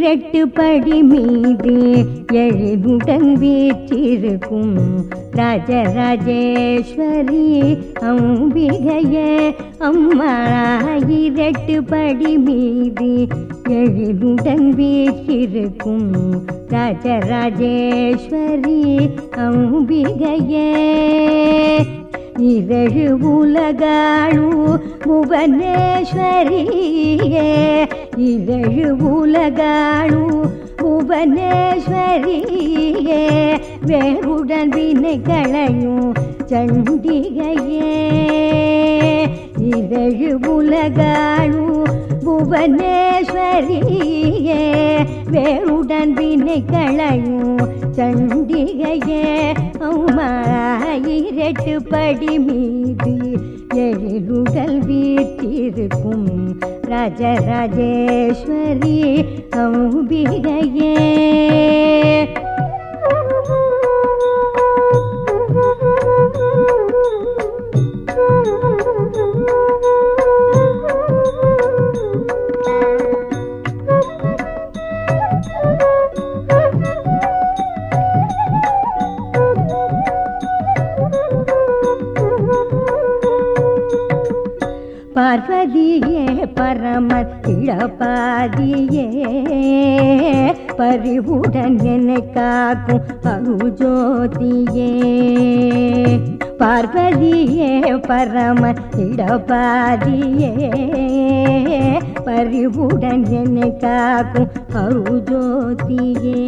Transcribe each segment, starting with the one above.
ஆயிரட்டு படி மீது எழிலுடன் வீற்றிருக்கும் ராஜராஜேஸ்வரி அம்பிகையே அம்மா ஆயிரட்டு படி மீது எழிலுடன் வீற்றிருக்கும் ராஜராஜேஸ்வரி அம்பிகையே இரழு உலகாಳು ಭುವನೇಶ್ವರಿಯೇ இரழு உலகாಳು புவனேஸ்வரியே வேறுடன் வினை களையும் சண்டிகையே இரழு உலகாಳು புவனேஸ்வரியே வேறுடன் வினை களையும் சண்டிகையே அம்மாயிரட்டு படி மீது எழிலுடல் வீட்டிருக்கும் ராஜராஜேஸ்வரி அம்பிகையே பார்வதியே பரம இளபாதியே பறிவுடன் என்னை காக்கும் அருஜோதியே பார்வதியே பரம இளபாதியே பறிவுடன் என்னை காக்கும் அருஜோதியே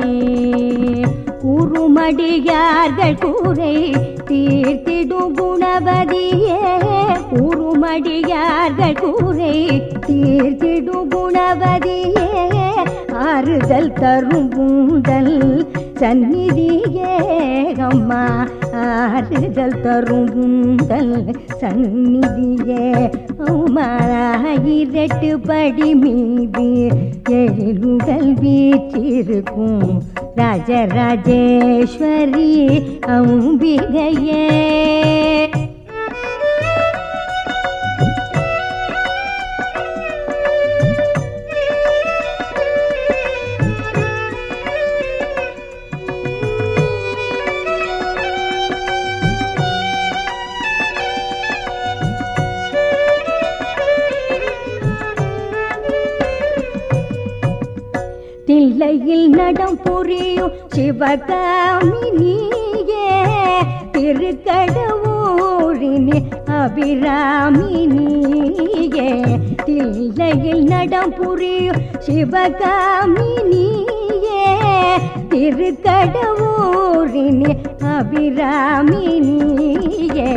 குறுமடியார்கள் கூரை தீர்த்திடும் குணவதியே குறுமடியார்கள் கூரை தீர்த்திடும் குணவதியே ஆறுதல் தரும் பூந்தல் சந்நிதியே அம்மா ஆறுதல் தரும் பூந்தல் சந்நிதியே அம்மாயிரட்டு படி மீது எழிலுடல் வீற்றிருக்கும் ராஜராஜேஸ்வரி அம்பிகையே தில்லையில் நடம் புரியும் சிவகாமினியே திருக்கடவுழினி அபிராமினியே தில்லையில் நடம் புரியும் சிவகாமினியே திருக்கடவுழினி அபிராமினியே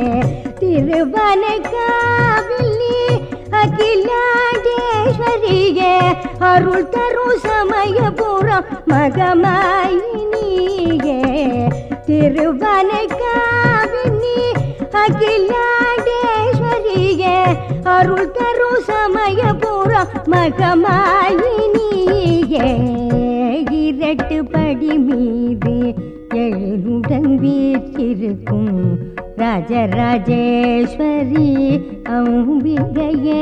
திருவனகாவில்லி அகிலாண்டேஸ்வரியே அருள் தரும் சமயபுரம் மகமாயினியே திருவனகாவினி அகிலாண்டேஸ்வரியே அருள் தரும் சமயபுரம் மகமாயினியே இரட்டு படி மீது எழுடன் வீற்றிருக்கும் ராஜராஜேஸ்வரி அம்பிகையே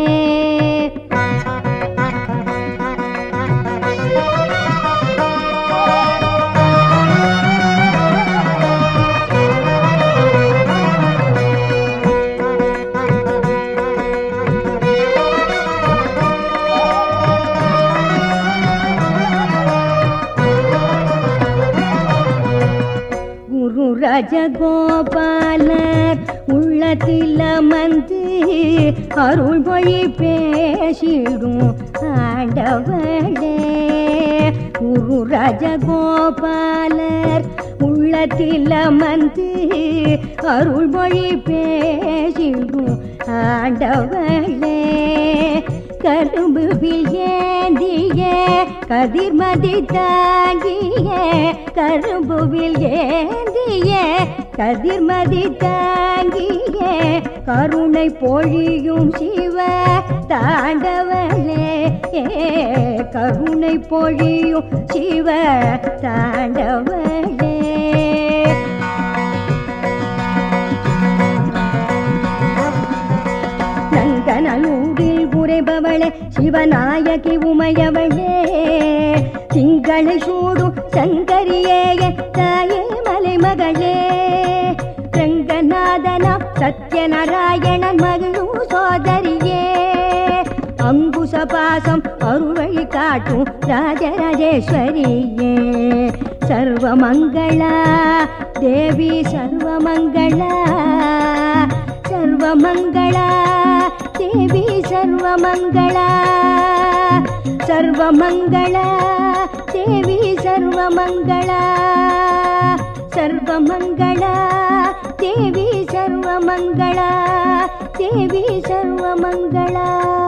குரு ராஜகோபாலர் உள்ளத்தில் அமர்ந்து அருள் மொழி பேசிடும் ஆண்டவளே குரு ராஜகோபாலர் உள்ளத்தில் அமர்ந்து அருள் மொழி பேசிடும் ஆண்டவளே கரும்புவில் ஏந்திய கதிர்மதி தாங்கிய கரும்புவில் ஏந்திய கதிர்மதி தாங்கிய கருணை பொழியும் சிவ தாண்டவனே ஏ கருணை பொழியும் சிவ தாண்டவனே நங்கனூரில் உரைபவளே சிவநாயகி உமையவளே திங்களை சூடும் சங்கரியே தாயே மலைமகளே ரங்கநாதனா சத்யநாராயணன் மகிழும் சோதரியே அங்குச பாசம் அருள்வழி காட்டும் ராஜராஜேஸ்வரியே சர்வமங்களா தேவி சர்வமங்களா சர்வமங்களா தேவி சர்வமங்களா சர்வமங்களா தேவி சர்வமங்களா சர்வமங்களா தேவி சர்வமங்களா தேவி சர்வமங்களா